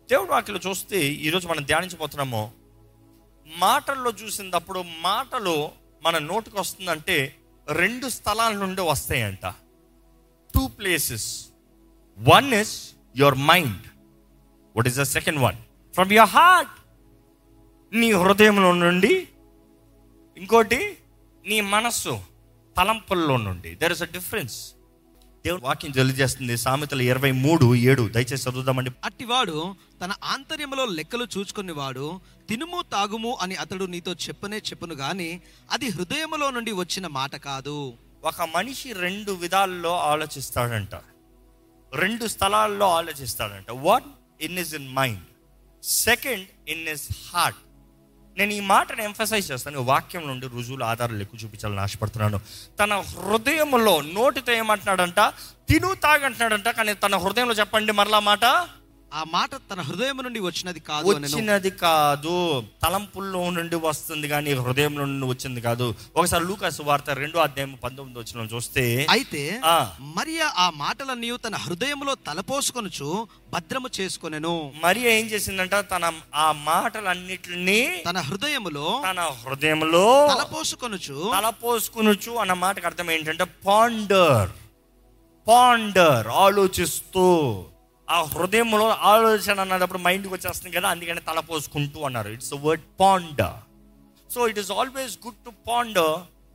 దేవుడు వాక్యలో చూస్తే ఈరోజు మనం ధ్యానించబోతున్నాము మాటల్లో చూసినప్పుడు మాటలు మన నోటికి వస్తుందంటే రెండు స్థలాల నుండి వస్తాయంట two places one is your mind what is the second one from your heart నీ హృదయంలో నుండి ఇంకోటి నీ మనస్సు తలంపుల్లో నుండి దెర్ ఇస్ అ డిఫరెన్స్ దేవుడు వాక్యం తెలియజేస్తుంది సామెతలు ఇరవై మూడు ఏడు దయచేసి చదువుదామండి అట్టివాడు తన ఆంతర్యములో లెక్కలు చూచుకునేవాడు తినుము తాగుము అని అతడు నీతో చెప్పనే చెప్పును గాని అది హృదయములో నుండి వచ్చిన మాట కాదు ఒక మనిషి రెండు విధాల్లో ఆలోచిస్తాడంట రెండు స్థలాల్లో ఆలోచిస్తాడంట one in is in mind second in is heart నేను ఈ మాటను ఎంఫసైజ్ చేస్తాను వాక్యం నుండి రుజువులు ఆధారాలు ఎక్కువ చూపించాలని ఆశపడుతున్నాను తన హృదయంలో నోటితో ఏమంటున్నాడంట తిను తాగంటున్నాడంట కానీ తన హృదయంలో చెప్పండి మరలా మాట ఆ మాట తన హృదయం నుండి వచ్చినది కాదు అనెను. వచ్చినది కాదు తలంపుల్లో నుండి వస్తుంది కానీ హృదయంలో నుండి వచ్చింది కాదు ఒకసారి లూకాసు వార్త రెండో అధ్యాయం పంతొమ్మిది వచ్చిన చూస్తే అయితే ఆ. మరియ ఆ మాటలన్నీ తన హృదయములో తలపోసుకొనుచు భద్రము చేసుకొనెను మరి ఏం చేసిందంట తన ఆ మాటలన్నిటిని తన హృదయములో తన హృదయంలో తలపోసుకొనుచు తలపోసుకునుచు అన్న మాటకు అర్థం ఏంటంటే పాండర్ పాండర్ ఆలోచిస్తూ ఆ హృదయంలో ఆలోచన అన్నప్పుడు మైండ్కి వచ్చేస్తుంది కదా అందుకని తలపోసుకుంటూ అన్నారు it's word ponder so it is always good to ponder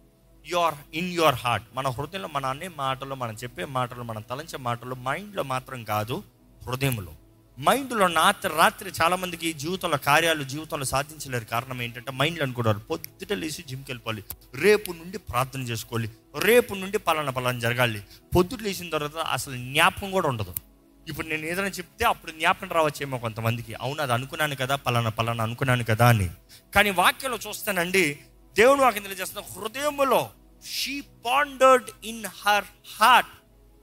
your in your heart మన హృదయంలో మన అనే మాటలు మనం చెప్పే మాటలు మనం తలంచే మాటలు మైండ్లో మాత్రం కాదు హృదయంలో మైండ్లో రాత్రి రాత్రి చాలా మందికి జీవితంలో కార్యాలు జీవితంలో సాధించలేరు కారణం ఏంటంటే మైండ్లో అనుకుంటారు పొద్దుట లేచి జిమ్కి వెళ్ళిపోవాలి రేపు నుండి ప్రార్థన చేసుకోవాలి రేపు నుండి పలానా పలానా జరగాలి పొద్దుట లేచిన తర్వాత అసలు జ్ఞాపకం కూడా ఉండదు ఇప్పుడు నేను ఏదైనా చెప్తే అప్పుడు జ్ఞాపకం రావచ్చేమో కొంతమందికి అవును అది అనుకున్నాను కదా పలానా పలానా అనుకున్నాను కదా అని కానీ వాక్యంలో చూస్తానండి దేవుడు వాక్యం తెలియజేస్తున్న హృదయములో she pondered in her heart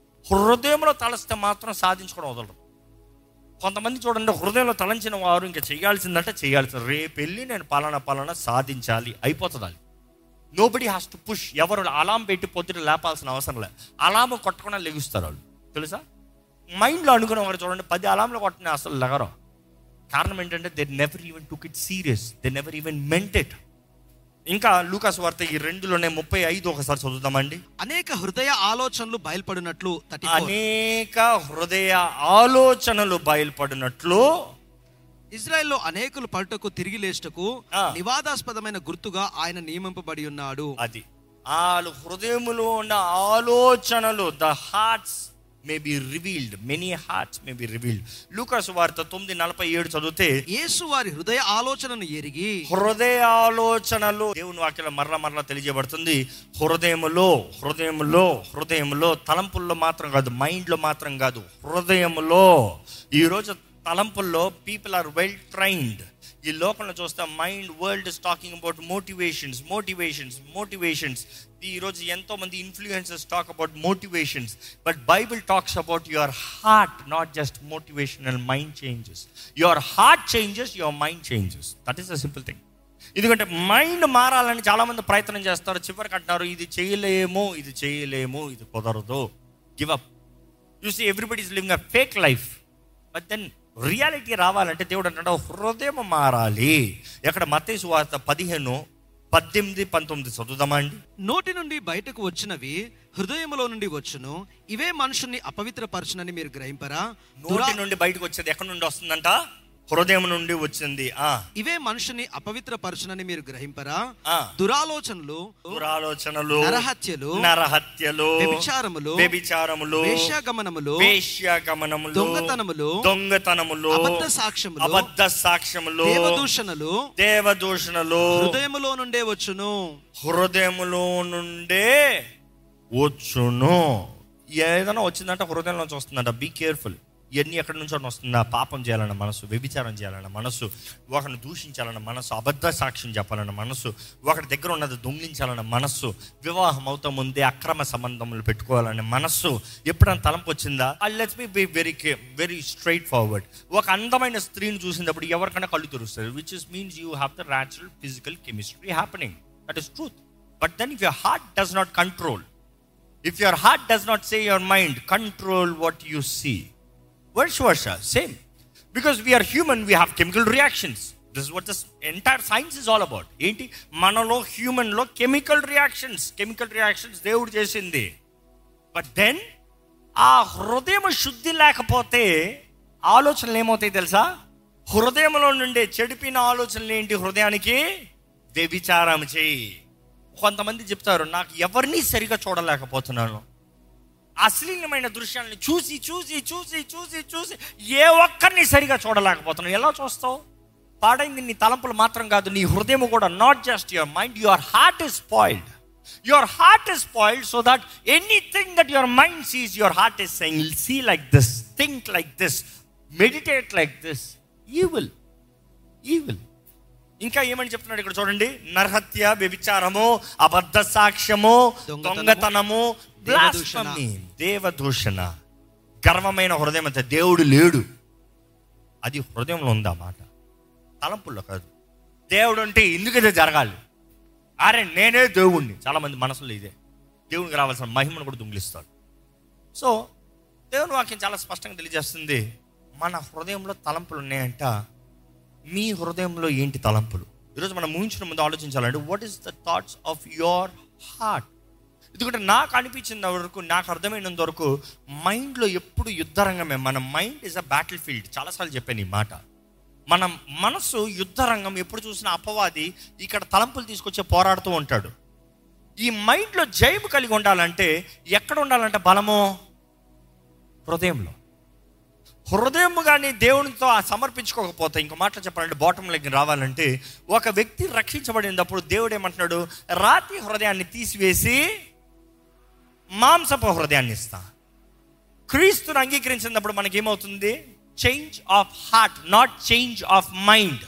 హృదయంలో తలస్తే మాత్రం సాధించుకోవడం వదలరు కొంతమంది చూడండి హృదయంలో తలంచిన వారు ఇంకా చేయాల్సిందంటే చేయాల్సింది రేపు వెళ్ళి నేను పలానా పలానా సాధించాలి అయిపోతుంది అది నోబడి హాస్ టు పుష్ ఎవరు అలాం పెట్టి పొద్దుట లేపాల్సిన అవసరం లేదు అలాము కొట్టకుండా లెగుస్తారు వాళ్ళు తెలుసా మైండ్లో అనుకున్న వారు చూడండి పది అలాంలు కొట్టిన అసలు లెగరు కారణం ఏంటంటే they never even took it serious they never even meant it ఇంకా లూకాస్ వార్త ఈ రెండులోనే ముప్పై ఐదు ఒకసారి చదువుతామండి అనేక హృదయ ఆలోచనలు బయలుపడినట్లు తటి అనేక హృదయ ఆలోచనలు బయలుపడినట్లు ఇజ్రాయెల్లో అనేకులు పలుటకు తిరిగి లేచుటకు ఆ. వివాదాస్పదమైన గుర్తుగా ఆయన నియమింపబడి ఉన్నాడు అది వాళ్ళ హృదయములో ఉన్న ఆలోచనలు the hearts may be revealed many hearts may be revealed లూకాస్ వార్త తొమ్మిది నలభై ఏడు చదివితే యేసు వారి హృదయ ఆలోచనను ఎరిగి హృదయ ఆలోచనలు దేవుని వాక్యంలో మరల మరల తెలియజేయబడుతుంది హృదయములో హృదయములో హృదయములో తలంపుల్లో మాత్రం కాదు మైండ్లో మాత్రం కాదు హృదయములో ఈరోజు తలంపుల్లో పీపుల్ ఆర్ వెల్ ట్రైన్డ్ ఈ లోకంలో చూస్తే mind world is talking about motivations motivations motivations ఈరోజు ఎంతో మంది influences talk about motivations but Bible talks about your heart not just motivational mind changes your heart changes your mind changes that is a simple thing ఎందుకంటే mind మారాలని చాలా మంది ప్రయత్నం చేస్తారు చివరికి అంటారు ఇది చేయలేము ఇది చేయలేము ఇది కుదరదు give up you see everybody is living a fake life but then reality రావాలంటే దేవుడు అంటాడు హృదయం మారాలి ఎక్కడ మత్తయి వార్త పదిహేను పద్దెనిమిది పంతొమ్మిది చదువుదామా అండి నోటి నుండి బయటకు వచ్చినవి హృదయములో నుండి వచ్చును ఇవే మనుషుల్ని అపవిత్రపరచునని మీరు గ్రహింపరా నోటి దురా- నుండి బయటకు వచ్చేది ఎక్కడి నుండి వస్తుందంట హృదయం నుండి వచ్చింది ఆ ఇవే మనుషుని అపవిత్రపరచునని మీరు గ్రహింపరా ఆ. దురాలోచనలు దురాలోచనలు నరహత్యలు నరహత్యలు వ్యభిచారములు వ్యభిచారములు వేశ్యాగమనములు వేశ్యాగమనములు దొంగతనములు, దొంగతనములు అబద్ధ సాక్ష్యములు అబద్ధ సాక్ష్యములు దేవదూషణలు దేవదూషణలు హృదయములో నుండే వచ్చును హృదయములో నుండే వచ్చును ఏదైనా వచ్చిందంటే హృదయంలోంచి వస్తుందంట బీ కేర్ఫుల్ ఇవన్నీ ఎక్కడి నుంచో వస్తుందా పాపం చేయాలన్న మనసు వ్యభిచారం చేయాలన్న మనసు ఒకరిని దూషించాలన్న మనసు అబద్ధ సాక్ష్యం చెప్పాలన్న మనసు ఒకరి దగ్గర ఉన్నది దొంగిలించాలన్న మనస్సు వివాహం అవుతా ముందే అక్రమ సంబంధములు పెట్టుకోవాలనే మనస్సు ఎప్పుడైనా తలంపు వచ్చిందా let's be be very very straightforward ఒక అందమైన స్త్రీని చూసినప్పుడు ఎవరికైనా కళ్ళు తెరుస్తారు which is means you have the natural physical chemistry happening that is truth but then if your heart does not control if your heart does not say your mind control what you see versa versa same because we are human we have chemical reactions this what this entire science is all about ఏంటి మనలో హ్యూమన్లో chemical reactions chemical reactions దేవుడు చేసింది but then ఆ హృదయం శుద్ధి లేకపోతే ఆలోచనలు ఏమవుతాయి తెలుసా హృదయంలో నుండే చెడిపిన ఆలోచనలు ఏంటి హృదయానికి వ్యభిచారం చేయి కొంతమంది చెప్తారు నాకు ఎవరిని సరిగా చూడలేకపోతున్నాను అశ్లీలమైన దృశ్యాలను చూసి చూసి చూసి చూసి చూసి ఏ ఒక్కరిని సరిగా చూడలేకపోతున్నావు ఎలా చూస్తావు పాడైంది నీ తలంపులు మాత్రం కాదు నీ హృదయం కూడా not just your mind your heart is spoiled your heart is spoiled so that anything that your mind sees your heart is saying see like this think like this meditate like this evil evil ఇంకా ఏమని చెప్తున్నాడు ఇక్కడ చూడండి నరహత్య వ్యభిచారము అబద్ధ సాక్ష్యము దొంగతనము, దొంగతనము దేవదూషణ. blasphemy, దేవదూషణ గర్వమైన హృదయం అంతే దేవుడు లేడు అది హృదయంలో ఉందా మాట తలంపుల్లో కాదు దేవుడు అంటే ఎందుకు ఇది జరగాలి అరే నేనే దేవుణ్ణి చాలా మంది మనసులో ఇదే దేవునికి రావాల్సిన మహిమను కూడా దొంగిలిస్తాడు సో దేవుని వాక్యం చాలా స్పష్టంగా తెలియజేస్తుంది మన హృదయంలో తలంపులు ఉన్నాయంట మీ హృదయంలో ఏంటి తలంపులు ఈరోజు మనం ఊహించిన ముందు ఆలోచించాలంటే what is the thoughts of your heart ఎందుకంటే నాకు అనిపించిన వరకు నాకు అర్థమైనంత వరకు మైండ్లో ఎప్పుడు యుద్ధరంగమే మన mind is a battlefield చాలాసార్లు చెప్పాను ఈ మాట మన మనసు యుద్ధరంగం ఎప్పుడు చూసినా అపవాది ఇక్కడ తలంపులు తీసుకొచ్చే పోరాడుతూ ఉంటాడు ఈ మైండ్లో జైబు కలిగి ఉండాలంటే ఎక్కడ ఉండాలంటే బలము హృదయంలో హృదయం కానీ దేవునితో ఆ సమర్పించుకోకపోతే ఇంకో మాటలు చెప్పాలంటే బాటం లెగ్ రావాలంటే ఒక వ్యక్తి రక్షించబడినప్పుడు దేవుడు ఏమంటున్నాడు రాతి హృదయాన్ని తీసివేసి మాంసపు హృదయాన్ని ఇస్తా క్రీస్తుని అంగీకరించినప్పుడు మనకి ఏమవుతుంది change of heart not change of mind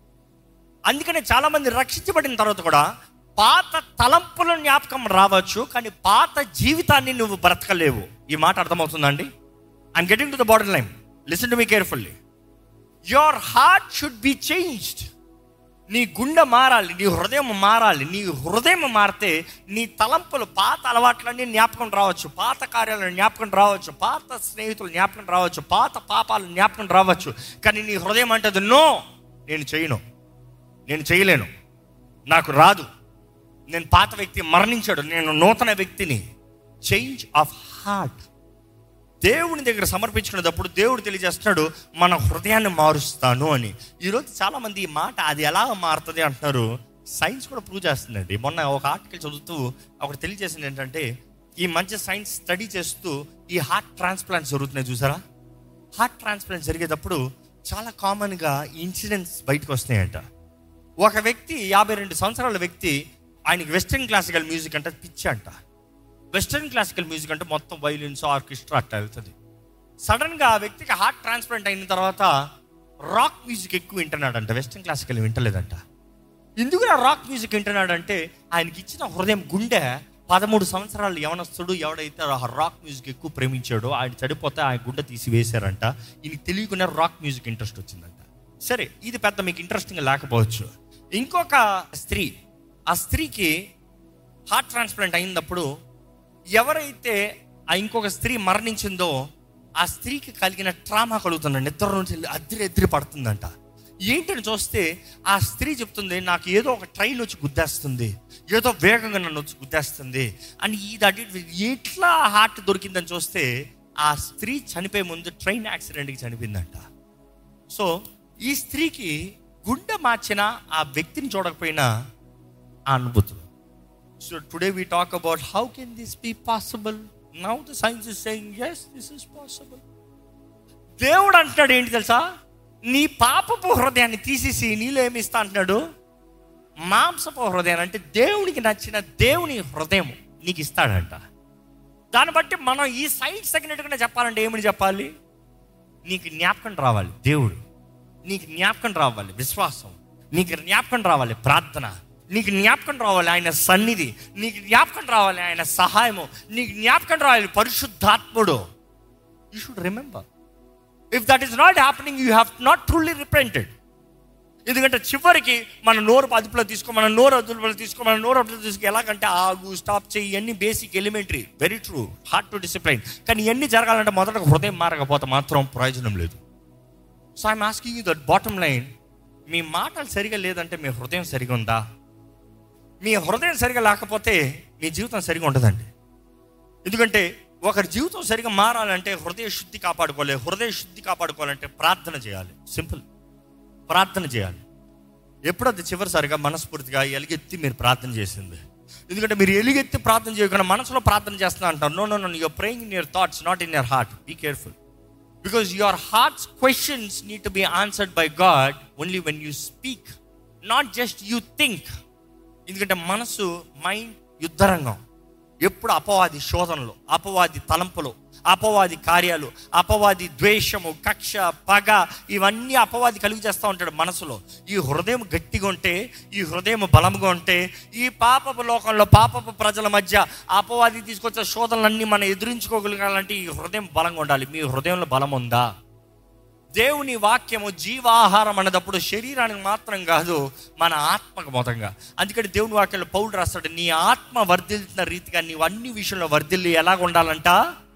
అందుకనే చాలా మంది రక్షించబడిన తర్వాత కూడా పాత తలంపుల జ్ఞాపకం రావచ్చు కానీ పాత జీవితాన్ని నువ్వు బ్రతకలేవు ఈ మాట అర్థమవుతుందండి I'm getting to the border line listen to me carefully your heart should be changed నీ గుండె మారాలి నీ హృదయం మారాలి నీ హృదయం మారితే నీ తలంపులు పాత అలవాట్లన్నీ జ్ఞాపకం రావచ్చు పాత కార్యాలను జ్ఞాపకం రావచ్చు పాత స్నేహితులు జ్ఞాపకం రావచ్చు పాత పాపాలు జ్ఞాపకం రావచ్చు కానీ నీ హృదయం అంటది నో నేను చేయను నేను చేయలేను నాకు రాదు నేను పాత వ్యక్తి మరణించాడు నేను నూతన వ్యక్తిని చేంజ్ ఆఫ్ హార్ట్ దేవుని దగ్గర సమర్పించుకునేటప్పుడు దేవుడు తెలియజేస్తున్నాడు మన హృదయాన్ని మారుస్తాను అని ఈరోజు చాలా మంది ఈ మాట అది ఎలా మారుతుంది అంటున్నారు సైన్స్ కూడా ప్రూవ్ చేస్తుందండి మొన్న ఒక ఆర్టికల్ చదువుతూ ఒకటి తెలియజేసింది ఏంటంటే ఈ మధ్య సైన్స్ స్టడీ చేస్తూ ఈ హార్ట్ ట్రాన్స్ప్లాంట్ జరుగుతున్నాయి చూసారా హార్ట్ ట్రాన్స్ప్లాంట్ జరిగేటప్పుడు చాలా కామన్గా ఇన్సిడెంట్స్ బయటకు వస్తున్నాయంట ఒక వ్యక్తి యాభై రెండు సంవత్సరాల వ్యక్తి ఆయనకి వెస్ట్రన్ క్లాసికల్ మ్యూజిక్ అంటే పిచ్చి అంట వెస్ట్రన్ క్లాసికల్ మ్యూజిక్ అంటే మొత్తం వైలిన్స్ ఆర్కెస్ట్రా అట్లా వెళ్తుంది సడన్గా ఆ వ్యక్తికి హార్ట్ ట్రాన్స్ప్లాంట్ అయిన తర్వాత రాక్ మ్యూజిక్ ఎక్కువ వింటున్నాడంట వెస్ట్రన్ క్లాసికల్ వింటలేదంట ఎందుకు రాక్ మ్యూజిక్ వింటున్నాడంటే ఆయనకి ఇచ్చిన హృదయం గుండె పదమూడు సంవత్సరాలు యవనస్తుడు ఎవడైతే ఆ రాక్ మ్యూజిక్ ఎక్కువ ప్రేమించాడో ఆయన చనిపోతే ఆయన గుండె తీసి వేశారంట ఈయనకి తెలియకుండా రాక్ మ్యూజిక్ ఇంట్రెస్ట్ వచ్చిందంట సరే ఇది పెద్ద మీకు ఇంట్రెస్టింగ్ లేకపోవచ్చు ఇంకొక స్త్రీ ఆ స్త్రీకి హార్ట్ ట్రాన్స్ప్లాంట్ అయినప్పుడు ఎవరైతే ఆ ఇంకొక స్త్రీ మరణించిందో ఆ స్త్రీకి కలిగిన ట్రామా కలుగుతుందండి నిద్ర నుంచి అద్దరి ఎద్దిరి పడుతుందంట ఏంటని చూస్తే ఆ స్త్రీ చెప్తుంది నాకు ఏదో ఒక ట్రైన్ వచ్చి గుద్దేస్తుంది ఏదో వేగంగా నన్ను వచ్చి గుద్దేస్తుంది అని ఇది అటు ఇటు ఎట్లా హార్ట్ దొరికిందని చూస్తే ఆ స్త్రీ చనిపోయే ముందు ట్రైన్ యాక్సిడెంట్కి చనిపోయిందంట సో ఈ స్త్రీకి గుండె మార్చిన ఆ వ్యక్తిని చూడకపోయినా ఆ అనుభూతులు so today we talk about how can this be possible now the science is saying yes this is possible దేవుడు అంటున్నాడు ఏంటి తెలుసా నీ పాపపు హృదయాన్ని తీసేసి నీలో ఏమి ఇస్తా అంటున్నాడు మాంసపు హృదయాన్ని అంటే దేవునికి నచ్చిన దేవుని హృదయం నీకు ఇస్తాడంట దాన్ని బట్టి మనం ఈ సైన్స్ తగినట్టుగానే చెప్పాలంటే ఏమని చెప్పాలి నీకు జ్ఞాపకం రావాలి దేవుడు నీకు జ్ఞాపకం రావాలి విశ్వాసం నీకు జ్ఞాపకం రావాలి ప్రార్థన నీకు జ్ఞాపకం రావాలి ఆయన సన్నిధి నీకు జ్ఞాపకం రావాలి ఆయన సహాయము నీకు జ్ఞాపకం రావాలి పరిశుద్ధాత్ముడు you should remember if that is not happening you have not truly represented ఎందుకంటే చివరికి మన నోరు అదుపులో తీసుకో మన నోరు అదుపులో తీసుకో మన నోరు అదుపులో తీసుకో ఎలాగంటే ఆగు స్టాప్ చేయి ఇవన్నీ basic elementary very true heart to discipline కానీ ఇవన్నీ జరగాలంటే మొదట హృదయం మారకపోతే మాత్రం ప్రయోజనం లేదు so I'm asking you that bottom line మీ మాటలు సరిగా లేదంటే మీ హృదయం సరిగా ఉందా మీ హృదయం సరిగా లేకపోతే మీ జీవితం సరిగా ఉండదండి ఎందుకంటే ఒకరి జీవితం సరిగా మారాలంటే హృదయ శుద్ధి కాపాడుకోవాలి హృదయ శుద్ధి కాపాడుకోవాలంటే ప్రార్థన చేయాలి సింపుల్ ప్రార్థన చేయాలి ఎప్పుడది చివరిసారిగా మనస్ఫూర్తిగా ఎలుగెత్తి మీరు ప్రార్థన చేసింది ఎందుకంటే మీరు ఎలుగెత్తి ప్రార్థన చేయకుండా మనసులో ప్రార్థన చేస్తున్నా అంటారు no no no your praying in your thoughts not in your heart be careful because your hearts questions need to be answered by God only when you speak not just you think ఎందుకంటే మనసు mind యుద్ధరంగం ఎప్పుడు అపవాది శోధనలు అపవాది తలంపులు అపవాది కార్యాలు అపవాది ద్వేషము కక్ష పగ ఇవన్నీ అపవాది కలుగు చేస్తూ ఉంటాడు మనసులో ఈ హృదయం గట్టిగా ఉంటే ఈ హృదయం బలంగా ఉంటే ఈ పాపపు లోకంలో పాపపు ప్రజల మధ్య అపవాది తీసుకొచ్చే శోధనలన్నీ మనం ఎదురించుకోగలగాలంటే ఈ హృదయం బలంగా ఉండాలి మీ హృదయంలో బలం ఉందా దేవుని వాక్యము జీవాహారం అన్నదప్పుడు శరీరానికి మాత్రం కాదు మన ఆత్మకు మొత్తంగా అందుకని దేవుని వాక్యంలో పౌరుడు రాస్తాడు నీ ఆత్మ వర్ధిల్తున్న రీతిగా నీవు అన్ని విషయంలో వర్ధిల్లి ఎలాగ ఉండాలంట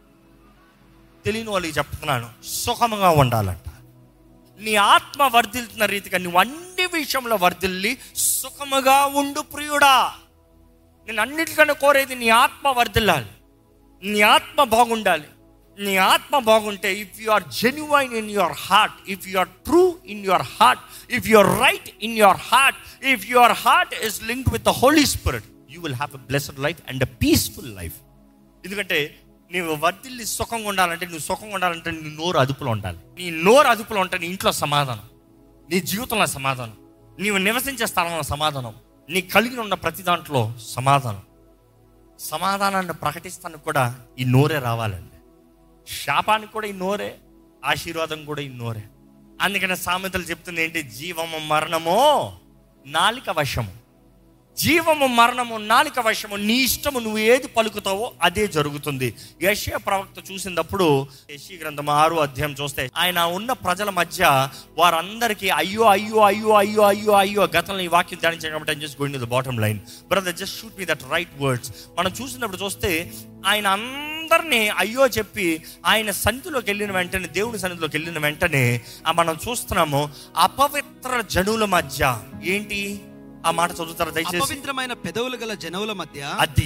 తెలియని వాళ్ళకి చెప్తున్నాను సుఖముగా ఉండాలంట నీ ఆత్మ వర్ధిల్తున్న రీతిగా నువ్వు అన్ని విషయంలో వర్ధిల్లి సుఖముగా ఉండు ప్రియుడా నేను అన్నిటికన్నా కోరేది నీ ఆత్మ వర్ధిల్లాలి నీ ఆత్మ బాగుండాలి నీ ఆత్మ బాగుంటే if you are genuine in your heart if you are true in your heart if you are right in your heart if your heart is link with the holy spirit you will have a blessed life and a peaceful life ఎందుకంటే నీవు వర్దిల్లి సుఖంగా ఉండాలంటే నువ్వు సుఖంగా ఉండాలంటే నీ నోరు అదుపులో ఉండాలి నీ నోరు అదుపులో ఉంటే నీ ఇంట్లో సమాధానం నీ జీవితంలో సమాధానం నీవు నివసించే స్థలంలో సమాధానం నీ కలిగి ఉన్న ప్రతి దాంట్లో సమాధానం సమాధానాన్ని ప్రకటిస్తానికి కూడా ఈ నోరే రావాలండి శాపానికి కూడా ఈ నోరే ఆశీర్వాదం కూడా ఈ నోరే అందుకనే సామెతలు చెప్తుంది ఏంటి జీవము మరణము నాలిక వశము జీవము మరణము నాలిక వశము నీ ఇష్టము నువ్వు ఏది పలుకుతావో అదే జరుగుతుంది యశయ ప్రవక్త చూసినప్పుడు యశీ గ్రంథం ఆరు అధ్యాయం చూస్తే ఆయన ఉన్న ప్రజల మధ్య వారందరికీ అయ్యో అయ్యో అయ్యో అయ్యో అయ్యో అయ్యో గతంలో ఈ వాక్యం ధ్యానించాం కాబట్టి just going the bottom line brother just shoot me that right words మనం చూసినప్పుడు చూస్తే ఆయన అందరినీ అయ్యో చెప్పి ఆయన సన్నిధిలోకి వెళ్ళిన వెంటనే దేవుని సన్నిధిలోకి వెళ్ళిన వెంటనే ఆ మనం చూస్తున్నాము అపవిత్ర జనుల మధ్య ఏంటి ఆ మాట చదువుతారా దయచేసి అపవిత్రమైన పెదవులు గల జనముల మధ్య అది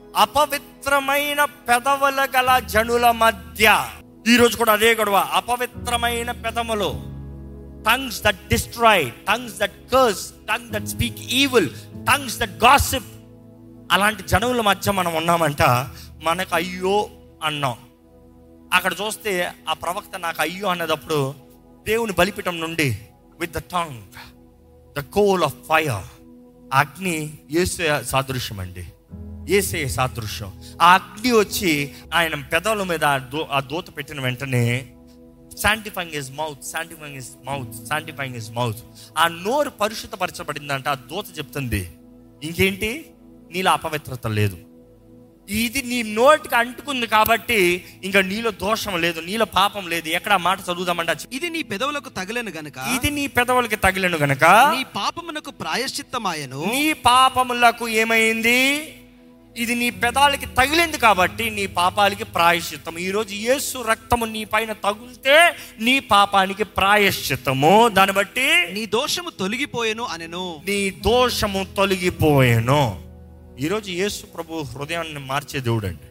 అపవిత్రమైన పెదవుల గల జనుల మధ్య ఈ రోజు కూడా అదే గొడవ అపవిత్రమైన పెదములు tongues that destroy tongues that curse tongue that speak evil tongues that gossip అలాంటి జనముల మధ్య మనం ఉన్నామంట మనకు అయ్యో అన్నాం అక్కడ చూస్తే ఆ ప్రవక్త నాకు అయ్యో అన్నదప్పుడు దేవుని బలిపీఠం నుండి with the tongue the coal of fire అగ్ని ఏసే సాదృశ్యం అండి ఏసే సాదృశ్యం ఆ అగ్ని వచ్చి ఆయన పెదవుల మీద ఆ దో ఆ దూత పెట్టిన వెంటనే sanctifying is mouth sanctifying is mouth sanctifying is mouth ఆ నోరు పరిశుద్ధపరచబడిందంట ఆ దూత చెప్తుంది ఇంకేంటి నీలో అపవిత్రత లేదు ఇది నీ నోటికి అంటుకుంది కాబట్టి ఇంకా నీలో దోషం లేదు నీలో పాపం లేదు ఎక్కడ ఆ మాట చదువుదామంటే ఇది నీ పెదవులకు తగిలేను గనుక ఇది నీ పెదవులకి తగిలిను గనక నీ పాపమునకు ప్రాయశ్చిత్తమాయను నీ పాపములకు ఏమైంది ఇది నీ పెదాలకి తగిలింది కాబట్టి నీ పాపాలకి ప్రాయశ్చిత్తం ఈరోజు యేసు రక్తము నీ పైన తగిలితే నీ పాపానికి ప్రాయశ్చిత్తము దాన్ని బట్టి నీ దోషము తొలగిపోయెను అనెను నీ దోషము తొలగిపోయాను ఈరోజు యేసు ప్రభు హృదయాన్ని మార్చే దేవుడు అండి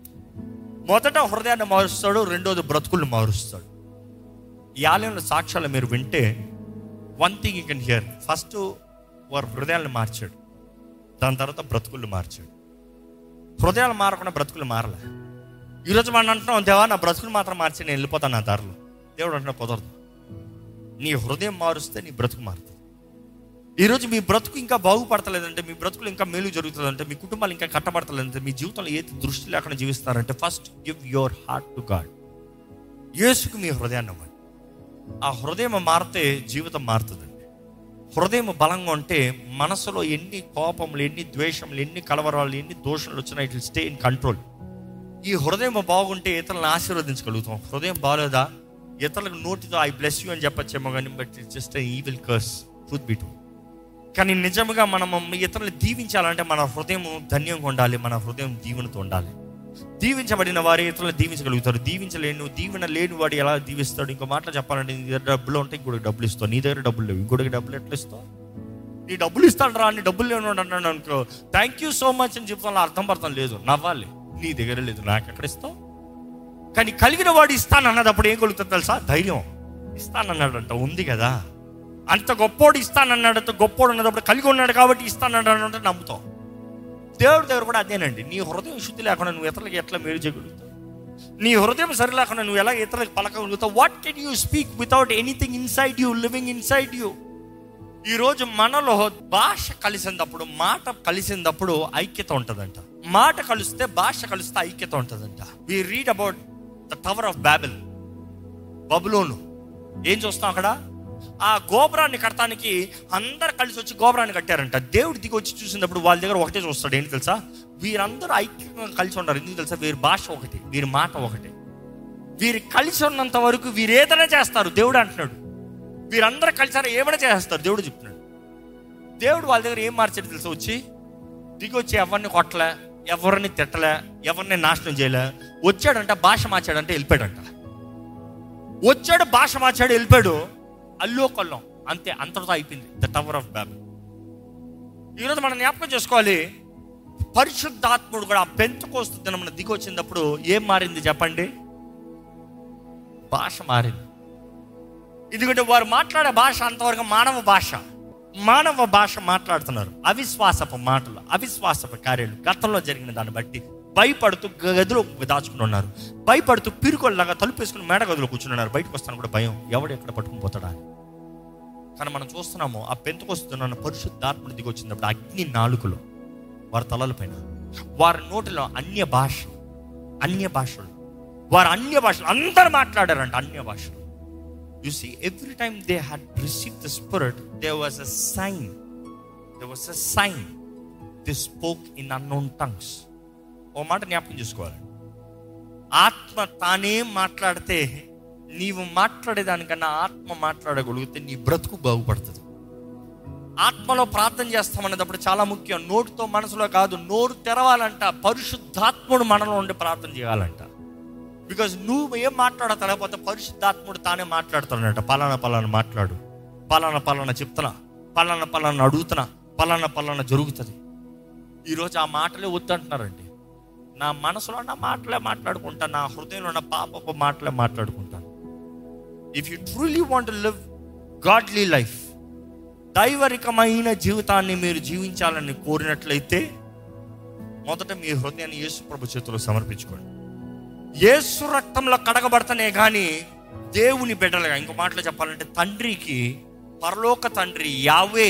మొదట హృదయాన్ని మారుస్తాడు రెండోది బ్రతుకులు మారుస్తాడు ఈ ఆలయంలో సాక్ష్యాలు మీరు వింటే one thing you can hear first వారు హృదయాలను మార్చాడు దాని తర్వాత బ్రతుకులు మార్చాడు హృదయాలు మారకుండా బ్రతుకులు మారలే ఈరోజు మనం అంటున్నాం దేవా నా బ్రతుకులు మాత్రం మార్చి నేను వెళ్ళిపోతాను నా దారిలో దేవుడు అంటున్నా కుదరదు నీ హృదయం మారుస్తే నీ బ్రతుకు మారుతుంది ఈరోజు మీ బ్రతుకు ఇంకా బాగుపడతలేదంటే మీ బ్రతుకులు ఇంకా మేలు జరుగుతుందంటే మీ కుటుంబాలు ఇంకా కట్టబడతలేదంటే మీ జీవితంలో ఏ దృష్టి లేకుండా జీవిస్తారంటే first give your heart to God యేసుకు మీ హృదయాన్ని ఇవ్వండి ఆ హృదయం మారితే జీవితం మారుతుందండి హృదయం బలంగా ఉంటే మనసులో ఎన్ని కోపములు ఎన్ని ద్వేషములు ఎన్ని కలవరాలు ఎన్ని దోషాలు వచ్చినా it will stay in control ఈ హృదయం బాగుంటే ఇతరులను ఆశీర్వదించగలుగుతాం హృదయం బాగలేదా ఇతరులకు నోటితో ఐ బ్లెస్ యూ అని చెప్పచ్చేమో కానీ but it's just evil curse truth be too కానీ నిజంగా మనం ఇతరులు దీవించాలంటే మన హృదయం ధన్యంగా ఉండాలి మన హృదయం దీవెనతో ఉండాలి దీవించబడిన వారి ఇతరులను దీవించగలుగుతారు దీవించలేను నువ్వు దీవెన లేని వాడు ఎలా దీవిస్తాడు ఇంకో మాటలు చెప్పాలంటే నీ దగ్గర డబ్బులు ఉంటే ఇంకోటి డబ్బులు ఇస్తావు నీ దగ్గర డబ్బులు లేవు ఇంకోటికి డబ్బులు ఎట్లా ఇస్తావు నీ డబ్బులు ఇస్తాను రా నీ డబ్బులు లేని వాడు అన్నాడు అనుకో థ్యాంక్ యూ సో మచ్ అని చెప్తాను అర్థం పర్థం లేదు నవ్వాలి నీ దగ్గర లేదు నాకు ఎక్కడ ఇస్తావు కానీ కలిగిన వాడు ఇస్తాను అన్నదప్పుడు ఏం కలుగుతుంది తెలుసా ధైర్యం ఇస్తానన్నాడంట ఉంది కదా అంత గొప్పోడు ఇస్తానన్నాడు అంత గొప్పోడు అన్నదప్పుడు కలిగి ఉన్నాడు కాబట్టి ఇస్తానన్నాడు అంటే నమ్ముతాం దేవుడి దగ్గర కూడా అదేనండి నీ హృదయం శుద్ధి లేకుండా నువ్వు ఇతరులకు ఎట్లా మేలు చేయగలుగుతావు నీ హృదయం సరి లేకుండా నువ్వు ఎలా ఇతరులకు పలకగలుగుతావు what can you speak without anything inside you living inside you ఈరోజు మనలో భాష కలిసినప్పుడు మాట కలిసినప్పుడు ఐక్యత ఉంటుందంట మాట కలిస్తే భాష కలిస్తే ఐక్యత ఉంటుందంట we read about the tower of Babel బబులోను ఏం చూస్తాం అక్కడ ఆ గోపురాన్ని కట్టడానికి అందరు కలిసి వచ్చి గోపురాన్ని కట్టారంట దేవుడు దిగి వచ్చి చూసినప్పుడు వాళ్ళ దగ్గర ఒకటే చూస్తాడు ఏంటి తెలుసా వీరందరూ ఐక్యంగా కలిసి ఉన్నారు ఎందుకు తెలుసా వీరి భాష ఒకటి వీరి మాట ఒకటి వీరు కలిసి ఉన్నంత వరకు వీరు ఏదైనా చేస్తారు దేవుడు అంటున్నాడు వీరందరూ కలిసారు ఏమైనా చేస్తారు దేవుడు చెప్తున్నాడు దేవుడు వాళ్ళ దగ్గర ఏం మార్చాడు తెలుసా వచ్చి దిగి వచ్చి ఎవరిని కొట్టలే ఎవరిని తిట్టలే ఎవరిని నాశనం చేయలే వచ్చాడంట భాష మార్చాడంటే వెళ్ళిపోయాడంట వచ్చాడు భాష మార్చాడు వెళ్ళిపోయాడు అల్లో కొల్లం అంతే అంతటితో అయిపోయింది ద టవర్ ఆఫ్ బ్యాబిల్ ఈరోజు మనం జ్ఞాపకం చేసుకోవాలి పరిశుద్ధాత్ముడు కూడా ఆ పెంతకోస్తు దినమున దిగి వచ్చినప్పుడు ఏం మారింది చెప్పండి భాష మారింది ఎందుకంటే వారు మాట్లాడే భాష అంతవరకు మానవ భాష మానవ భాష మాట్లాడుతున్నారు అవిశ్వాసపు మాటలు అవిశ్వాసపు కార్యాలు గతంలో జరిగిన దాన్ని బట్టి భయపడుతూ గదిలో దాచుకుని ఉన్నారు భయపడుతూ పిరుకొల్లాగా తలుపేసుకుని మేడ గదిలో కూర్చున్నారు బయటకు వస్తాను కూడా భయం ఎవడు ఎక్కడ పట్టుకుని పోతాడా అని. కానీ మనం చూస్తున్నాము ఆ పెంతుకొస్తున్న పరిశుద్ధాత్ముడు దిగి వచ్చినప్పుడు అగ్ని నాలుకలు వారి తలల పైన వారి నోటిలో అన్య భాష అన్య భాషలు వారు అన్య భాషలు అందరు మాట్లాడారంట అన్య భాషలు you see every time they had receive the spirit they was a sign they was a sign they spoke in unknown tongues ఓ మాట జ్ఞాపకం చేసుకోవాలి ఆత్మ తానే మాట్లాడితే నీవు మాట్లాడేదానికన్నా ఆత్మ మాట్లాడగలిగితే నీ బ్రతుకు బాగుపడుతుంది ఆత్మలో ప్రార్థన చేస్తామనేటప్పుడు చాలా ముఖ్యం నోటితో మనసులో కాదు నోరు తెరవాలంట పరిశుద్ధాత్ముడు మనలో ఉండి ప్రార్థన చేయాలంట బికాజ్ నువ్వు ఏం మాట్లాడతా లేకపోతే పరిశుద్ధాత్ముడు తానే మాట్లాడుతాడంట పలానా పలానా మాట్లాడు పలానా పలానా చెప్తున్నా పలానా పలానా అడుగుతున్నా పలానా పలానా జరుగుతుంది ఈరోజు ఆ మాటలే వద్దంటున్నారండి నా మనసులో నా మాటలే మాట్లాడుకుంటా నా హృదయంలో ఉన్న పాపపు మాటలే మాట్లాడుకుంటాను if you truly want live godly life దైవరికమైన జీవితాన్ని మీరు జీవించాలని కోరినట్లయితే మొదట మీ హృదయాన్ని యేసు ప్రభు చేతిలో సమర్పించుకోండి యేసు రక్తంలో కడగబడతనే కానీ దేవుని బిడ్డలుగా ఇంకో మాటలో చెప్పాలంటే తండ్రికి పరలోక తండ్రి యావే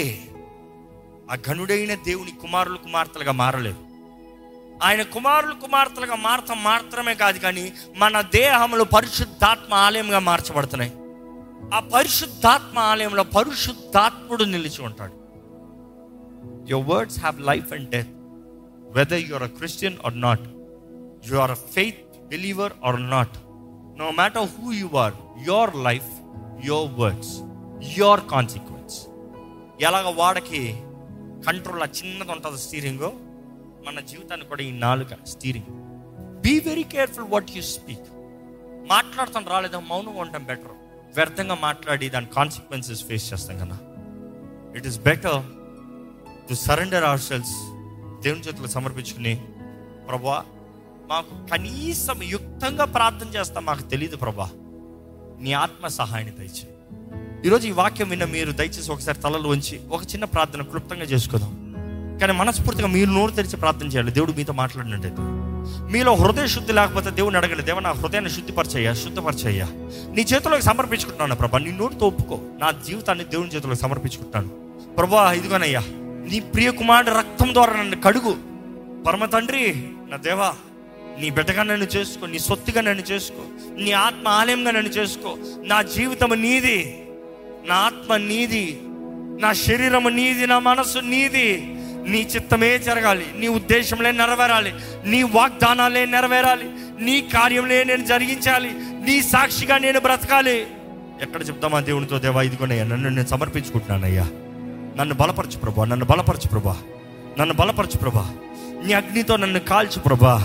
ఆ ఘనుడైన దేవుని కుమారులు కుమార్తెలుగా మారలేదు ఆయన కుమారులు కుమార్తెలుగా మారటం మాత్రమే కాదు కానీ మన దేహంలో పరిశుద్ధాత్మ ఆలయంగా మార్చబడుతున్నాయి ఆ పరిశుద్ధాత్మ ఆలయంలో పరిశుద్ధాత్ముడు నిలిచి ఉంటాడు your words have life and death whether you are a Christian or not you are a faith believer or not no matter who you are your life your words your consequence ఎలాగ వాడకి control ఆ చిన్నది ఉంటుంది steering మన జీవితాన్ని కూడా ఈ నాలుక steering be very careful what you speak మాట్లాడతాం రాలేదా మౌనంగా ఉండటం బెటర్ వ్యర్థంగా మాట్లాడి దాని కాన్సిక్వెన్సెస్ ఫేస్ చేస్తాం కదా it is better to surrender ourselves దేవుని చేతులు సమర్పించుకుని ప్రభా మాకు కనీసం యుక్తంగా ప్రార్థన చేస్తాం మాకు తెలియదు ప్రభా నీ ఆత్మ సహాయాన్ని దయచేయి ఈరోజు ఈ వాక్యం విన్న మీరు దయచేసి ఒకసారి తలలు ఉంచి ఒక చిన్న ప్రార్థన క్లుప్తంగా చేసుకుందాం కానీ మనస్ఫూర్తిగా మీరు నోరు తెరిచి ప్రార్థన చేయాలి దేవుడు మీతో మాట్లాడినట్టయితే మీలో హృదయ శుద్ధి లేకపోతే దేవుని అడగండి దేవ నా హృదయాన్ని శుద్ధిపరచయ్యా శుద్ధపరచయ్యా నీ చేతిలోకి సమర్పించుకుంటున్నాను ప్రభా నీ నోటితో ఒప్పుకో నా జీవితాన్ని దేవుని చేతిలోకి సమర్పించుకుంటాను ప్రభా ఇదిగోనయ్యా నీ ప్రియ కుమారుడు రక్తం ద్వారా నన్ను కడుగు పరమ తండ్రి నా దేవా నీ బిడ్డగా నన్ను చేసుకో నీ సొత్తుగా నన్ను చేసుకో నీ ఆత్మ ఆలయంగా నన్ను చేసుకో నా జీవితం నీది నా ఆత్మ నీది నా శరీరము నీది నా మనసు నీది నీ చిత్తమే జరగాలి నీ ఉద్దేశంలే నెరవేరాలి నీ వాగ్దానాలే నెరవేరాలి నీ కార్యంలే నేను జరిగించాలి నీ సాక్షిగా నేను బ్రతకాలి ఎక్కడ చెప్తామా దేవునితో దేవా ఇదిగోనయ్యా నన్ను నేను సమర్పించుకుంటున్నానయ్యా నన్ను బలపరచు ప్రభా నన్ను బలపరచు ప్రభా నన్ను బలపరచు ప్రభా నీ అగ్నితో నన్ను కాల్చు ప్రభా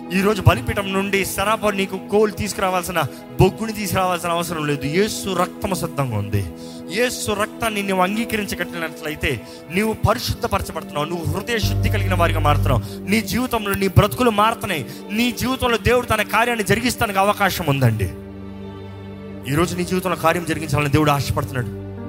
ఈరోజు బలిపీఠం నుండి సరాప నీకు కోల్ తీసుకురావాల్సిన బొగ్గుని తీసుకురావాల్సిన అవసరం లేదు యేసు రక్తము సిద్ధంగా ఉంది యేసు రక్తాన్ని నువ్వు అంగీకరించగట్టినట్లయితే నీవు పరిశుద్ధపరచబడుతున్నావు నువ్వు హృదయ శుద్ధి కలిగిన వారిగా మారుతున్నావు నీ జీవితంలో నీ బ్రతుకులు మారుతున్నాయి నీ జీవితంలో దేవుడు తన కార్యాన్ని జరిగిస్తానికి అవకాశం ఉందండి ఈరోజు నీ జీవితంలో కార్యం జరిగించాలని దేవుడు ఆశపడుతున్నాడు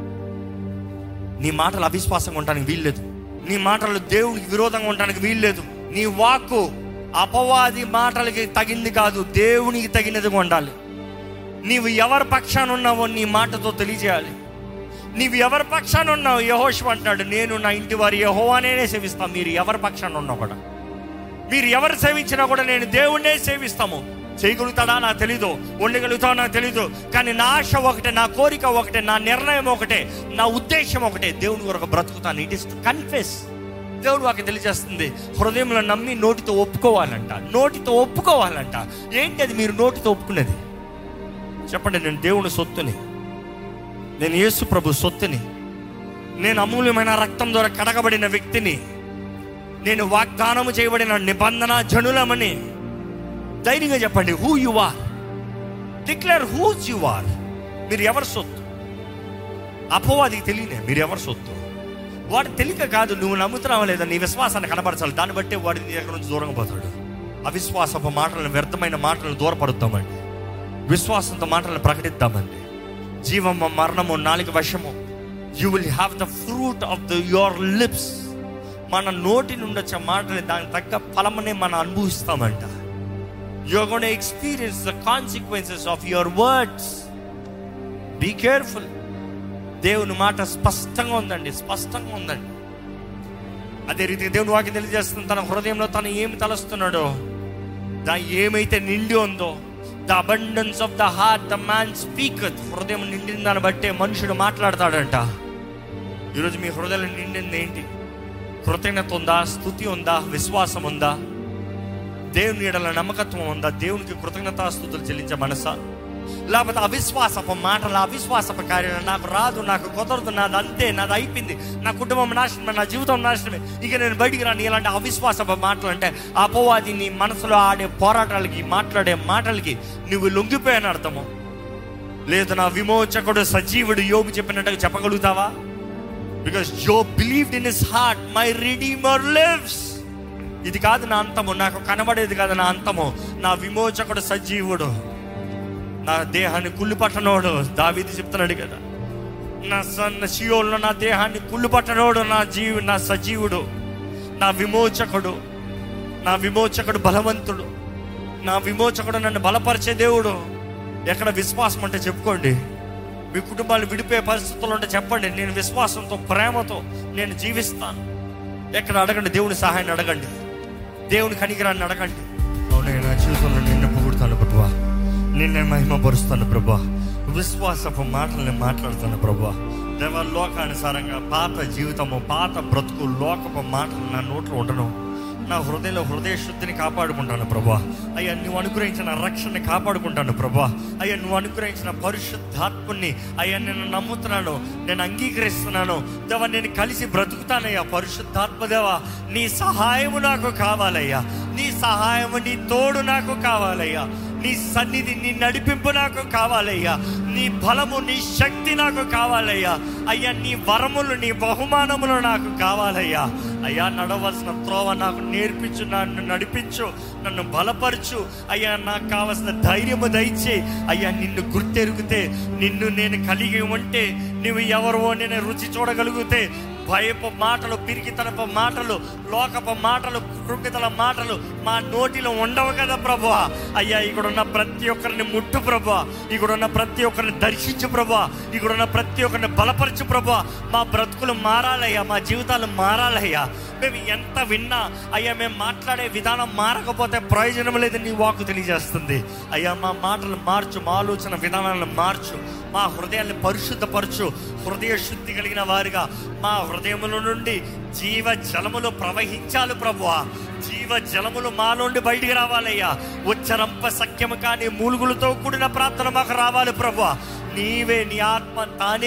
నీ మాటలు అవిశ్వాసంగా ఉండడానికి వీల్లేదు నీ మాటలు దేవునికి విరోధంగా ఉండడానికి వీల్లేదు నీ వాక్కు అపవాది మాటలకి తగింది కాదు దేవునికి తగినదిగా ఉండాలి నీవు ఎవరి పక్షాన ఉన్నావో నీ మాటతో తెలియజేయాలి నీవు ఎవరి పక్షాన ఉన్నావు యహోష్ అంటున్నాడు నేను నా ఇంటి వారి యహోవానే సేవిస్తాను మీరు ఎవరి పక్షాన ఉన్నా కూడా మీరు ఎవరు సేవించినా కూడా నేను దేవుణ్ణే సేవిస్తాము చేయగలుగుతాడా నాకు తెలీదు ఉండగలుగుతావు నాకు తెలీదు కానీ నా ఆశ ఒకటే నా కోరిక ఒకటే నా నిర్ణయం ఒకటే నా ఉద్దేశం ఒకటే దేవుని కొరకు బ్రతుకుతాను ఇట్ ఇస్ టు కన్ఫెస్ దేవుడు వాకి తెలియజేస్తుంది హృదయంలో నమ్మి నోటితో ఒప్పుకోవాలంట నోటితో ఒప్పుకోవాలంట ఏంటి అది మీరు నోటితో ఒప్పుకునేది చెప్పండి నేను దేవుని సొత్తుని నేను యేసు ప్రభు సొత్తుని నేను అమూల్యమైన రక్తం ద్వారా కడగబడిన వ్యక్తిని నేను వాగ్దానము చేయబడిన నిబంధన జనులమని ధైర్యంగా చెప్పండి who you are declare whose you are మీరు ఎవరి సొత్తు అపవాదికి తెలియనే మీరు ఎవరి సొత్తు వాడు తెలియక కాదు నువ్వు నమ్ముతున్నావా లేదా నీ విశ్వాసాన్ని కనబరచాలి దాన్ని బట్టి వాడి నీ దగ్గర నుంచి దూరంగా పోతాడు అవిశ్వాసపు మాటలను వ్యర్థమైన మాటలను దూరపడుద్దామండి విశ్వాసంతో మాటలను ప్రకటిద్దామండి జీవము మరణము నాలుగు వశము you will have the fruit of the your lips మన నోటి నుండి వచ్చే మాటని దానికి తగ్గ ఫలమనే మనం అనుభవిస్తామంట you're gonna experience the consequences of your words be careful దేవుని మాట స్పష్టంగా ఉందండి స్పష్టంగా ఉందండి అదే రీతి దేవుని వాక్యం తెలియజేస్తుంది తన హృదయంలో తను ఏమి తలస్తున్నాడో దా ఏమైతే నిండి ఉందో the abundance of the heart the man speak హృదయం నిండిన దాన్ని బట్టే మనుషుడు మాట్లాడతాడంట ఈరోజు మీ హృదయం నిండింది ఏంటి కృతజ్ఞత ఉందా స్థుతి ఉందా విశ్వాసం ఉందా దేవుని ఎడల నమ్మకత్వం ఉందా దేవునికి కృతజ్ఞతాస్థుతులు చెల్లించే మనసా లేకపోతే అవిశ్వాసపు మాటలు అవిశ్వాసపు కార్యాలు నాకు రాదు నాకు కుదరదు నాది అంతే నాది అయిపోయింది నా కుటుంబం నాశనమే నా జీవితం నాశనమే ఇక నేను బయటికి రాను ఇలాంటి అవిశ్వాసపు మాటలు అంటే అపవాది నీ మనసులో ఆడే పోరాటాలకి మాట్లాడే మాటలకి నువ్వు లొంగిపోయాను అర్థము లేదు నా విమోచకుడు సజీవుడు యోగు చెప్పినట్టుగా చెప్పగలుగుతావా because Job believed in his heart my redeemer lives ఇది కాదు నా అంతము నాకు కనబడేది కాదు నా అంతము నా విమోచకుడు సజీవుడు నా దేహాన్ని కుళ్ళు పట్టనోడు దావీది చెప్తున్నాడు కదా నా సన్న శియోల్లో నా దేహాన్ని కుళ్ళు పట్టనోడు నా జీవి నా సజీవుడు నా విమోచకుడు నా విమోచకుడు బలవంతుడు నా విమోచకుడు నన్ను బలపరిచే దేవుడు ఎక్కడ విశ్వాసం అంటే చెప్పుకోండి మీ కుటుంబాలు విడిపోయే పరిస్థితులు ఉంటే చెప్పండి నేను విశ్వాసంతో ప్రేమతో నేను జీవిస్తాను ఎక్కడ అడగండి దేవుని సహాయాన్ని అడగండి దేవుని కనికరాన్ని అడగండి అవునే నా జీవితంలో నిన్ను పొగుడుతాను ప్రభా నిన్నే మహిమపరుస్తాను ప్రభా విశ్వాసపు మాటల్ని మాట్లాడుతాను ప్రభా దేవ లోకానుసారంగా పాత జీవితము పాత బ్రతుకు లోకపు మాటలు నా నోట్లో ఉండను నా హృదయంలో హృదయ శుద్ధిని కాపాడుకుంటాను ప్రభా అయ్యా నువ్వు అనుగ్రహించిన రక్షణని కాపాడుకుంటాను ప్రభా అయ్యా నువ్వు అనుగ్రహించిన పరిశుద్ధాత్ముని అయ్యా నేను నమ్ముతున్నాను నేను అంగీకరిస్తున్నాను దేవ నేను కలిసి బ్రతుకుతానయ్యా పరిశుద్ధాత్మ దేవ నీ సహాయము నాకు కావాలయ్యా నీ సహాయము నీ తోడు నాకు కావాలయ్యా నీ సన్నిధి నీ నడిపింపు నాకు కావాలయ్యా నీ బలము నీ శక్తి నాకు కావాలయ్యా అయ్యా నీ వరములు నీ బహుమానములు నాకు కావాలయ్యా అయ్యా నడవలసిన త్రోవ నాకు నేర్పించు నన్ను నడిపించు నన్ను బలపరచు అయ్యా నాకు కావలసిన ధైర్యము దయచే అయ్యా నిన్ను గుర్తెరిగితే నిన్ను నేను కలిగి ఉంటే నువ్వు ఎవరో నేను రుచి చూడగలిగితే భయపు మాటలు పిరికితనపు మాటలు లోకపు మాటలు కృంగితల మాటలు మా నోటిలో ఉండవు కదా ప్రభు అయ్యా ఇక్కడ ఉన్న ప్రతి ఒక్కరిని ముట్టు ప్రభు ఇక్కడ ఉన్న ప్రతి ఒక్కరిని దర్శించు ప్రభు ఇక్కడ ఉన్న ప్రతి ఒక్కరిని బలపరచు ప్రభు మా బ్రతుకులు మారాలయ్యా మా జీవితాలు మారాలయ్యా మేము ఎంత విన్నా అయ్యా మేము మాట్లాడే విధానం మారకపోతే ప్రయోజనం లేదు నీ వాకు తెలియజేస్తుంది అయ్యా మా మాటలు మార్చు మా ఆలోచన విధానాలను మార్చు మా హృదయాన్ని పరిశుద్ధపరచు హృదయ శుద్ధి కలిగిన వారిగా మా హృదయముల నుండి జీవ జలములు ప్రవహించాలి ప్రభువా జీవ జలములు మా నుండి బయటికి రావాలయ్యా ఉచ్చరంప సఖ్యము కానీ మూలుగులతో కూడిన ప్రార్థన మాకు రావాలి ప్రభువా నీవే నీ ఆత్మ తానే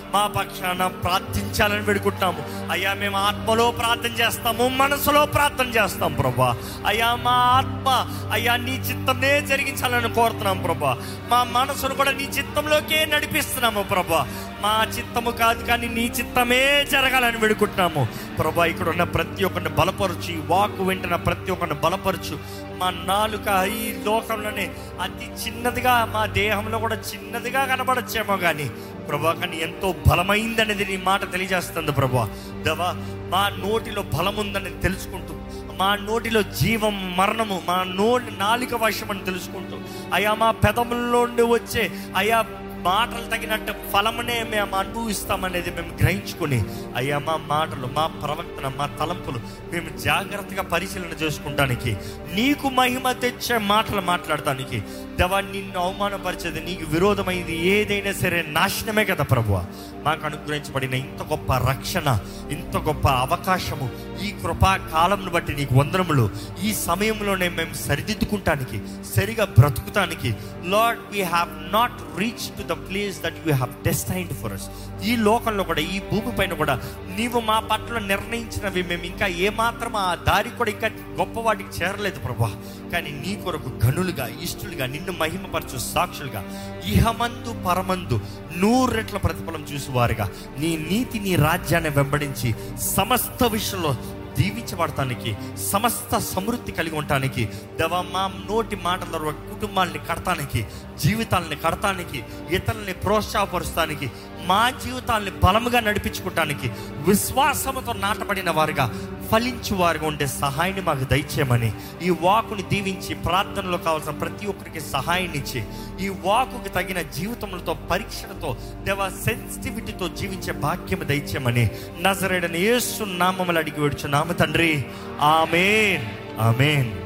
మా పక్షాన ప్రార్థించాలని వేడుకుంటున్నాము అయ్యా మేము ఆత్మలో ప్రార్థన చేస్తాము మనసులో ప్రార్థన చేస్తాం ప్రభా అయ్యా మా ఆత్మ అయ్యా నీ చిత్తమే జరిగించాలని కోరుతున్నాం ప్రభా మా మనసును కూడా నీ చిత్తంలోకే నడిపిస్తున్నాము ప్రభా మా చిత్తము కాదు కానీ నీ చిత్తమే జరగాలని వేడుకుంటున్నాము ప్రభా ఇక్కడ ఉన్న ప్రతి ఒక్కరిని బలపరచు ఈ వాక్ వింటున్న ప్రతి ఒక్కరిని బలపరచు మా నాలుక ఈ లోకంలోనే అతి చిన్నదిగా మా దేహంలో కూడా చిన్నదిగా కనబడచ్చేమో కానీ ప్రభా కానీ ఎంతో బలమైందనేది నీ మాట తెలియజేస్తుంది ప్రభా దవా మా నోటిలో బలం ఉందని తెలుసుకుంటూ మా నోటిలో జీవం మరణము మా నోటి నాలిక వశం అని తెలుసుకుంటూ అయా మా పెదముల్లో నుండి వచ్చే అయా మాటలు తగినట్టు ఫలమునే మేము అనుభవిస్తామనేది మేము గ్రహించుకొని అయ్యా మా మాటలు మా ప్రవర్తన మా తలంపులు మేము జాగ్రత్తగా పరిశీలన చేసుకుంటానికి నీకు మహిమ తెచ్చే మాటలు మాట్లాడటానికి దేవా నిన్ను అవమానపరిచేది నీకు విరోధమైంది ఏదైనా సరే నాశనమే కదా ప్రభువ మాకు అనుగ్రహించబడిన ఇంత గొప్ప రక్షణ ఇంత గొప్ప అవకాశము ఈ కృపా కాలంను బట్టి నీకు వందనములు ఈ సమయంలోనే మేము సరిదిద్దుకుంటానికి సరిగా బ్రతుకుతానికి lord we have not reach to the place that you have destined for us ఈ లోకంలో కూడా ఈ భూమి పైన కూడా నీవు మా పట్ల నిర్ణయించినవి మేము ఇంకా ఏమాత్రం ఆ దారి కూడా ఇంకా గొప్ప వాటికి చేరలేదు ప్రభా కానీ నీ కొరకు గనులుగా ఇష్టలుగా నిన్ను మహిమపరచు సాక్షులుగా ఇహమందు పరమందు నూరెట్ల ప్రతిఫలం చూసేవారుగా నీ నీతి నీ రాజ్యాన్ని వెంబడించి సమస్త విషయంలో దీవించబడటానికి సమస్త సమృద్ధి కలిగి ఉండటానికి దేవ మా నోటి మాటల ద్వారా కుటుంబాలని కడటానికి జీవితాలని కడటానికి ఇతరులని ప్రోత్సాహపరుస్తానికి మా జీవితాల్ని బలముగా నడిపించుకోవటానికి విశ్వాసముతో నాటబడిన వారుగా ఫలించు వారుగా ఉండే సహాయాన్ని మాకు దయచేయమని ఈ వాకుని దీవించి ప్రార్థనలో కావాల్సిన ప్రతి ఒక్కరికి సహాయాన్ని ఇచ్చి ఈ వాకుకి తగిన జీవితములతో పరీక్షలతో దేవ సెన్సిటివిటీతో జీవించే భాగ్యం దయచేయమని నజరేడని యేసు నామములు అడిగి విడుచున్నాము తండ్రి ఆమెన్ ఆమెన్